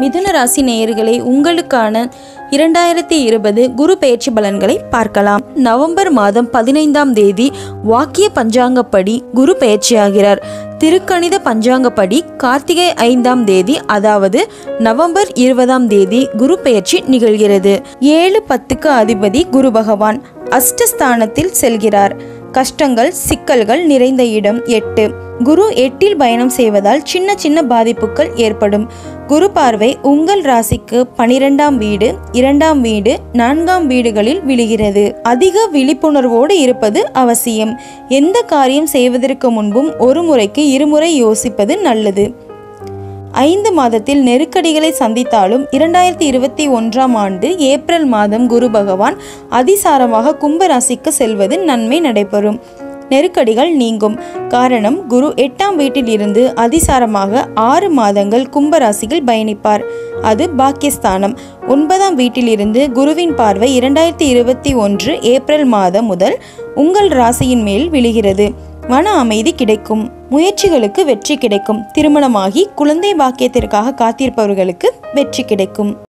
மிதுன ராசி நேயர்களே உங்களுக்கான இரண்டாயிரத்தி இருபது குரு பெயர்ச்சி பலன்களை பார்க்கலாம் நவம்பர் மாதம் பதினைந்தாம் தேதி வாக்கிய பஞ்சாங்கப்படி குரு பெயர்ச்சியாகிறார் திருக்கணித பஞ்சாங்கப்படி கார்த்திகை ஐந்தாம் தேதி அதாவது நவம்பர் இருபதாம் தேதி குரு பெயர்ச்சி நிகழ்கிறது ஏழு பத்துக்கு அதிபதி குரு பகவான் அஷ்டஸ்தானத்தில் செல்கிறார் கஷ்டங்கள் சிக்கல்கள் நிறைந்த இடம் எட்டு குரு எட்டில் பயணம் செய்வதால் சின்ன சின்ன பாதிப்புகள் ஏற்படும் குரு பார்வை உங்கள் ராசிக்கு பனிரெண்டாம் வீடு இரண்டாம் வீடு நான்காம் வீடுகளில் விழுகிறது அதிக விழிப்புணர்வோடு இருப்பது அவசியம் எந்த காரியம் செய்வதற்கு முன்பும் ஒரு முறைக்கு இருமுறை யோசிப்பது நல்லது ஐந்து மாதத்தில் நெருக்கடிகளை சந்தித்தாலும் இரண்டாயிரத்தி இருபத்தி ஒன்றாம் ஆண்டு ஏப்ரல் மாதம் குரு பகவான் அதிசாரமாக கும்பராசிக்கு செல்வது நன்மை நடைபெறும் நெருக்கடிகள் நீங்கும் காரணம் குரு எட்டாம் வீட்டில் இருந்து அதிசாரமாக ஆறு மாதங்கள் கும்பராசியில் பயணிப்பார் அது பாக்கியஸ்தானம் ஒன்பதாம் வீட்டிலிருந்து குருவின் பார்வை இரண்டாயிரத்தி இருபத்தி ஒன்று ஏப்ரல் மாதம் முதல் உங்கள் ராசியின் மேல் விழுகிறது மன அமைதி கிடைக்கும் முயற்சிகளுக்கு வெற்றி கிடைக்கும் திருமணமாகி குழந்தை பாக்கியத்திற்காக காத்திருப்பவர்களுக்கு வெற்றி கிடைக்கும்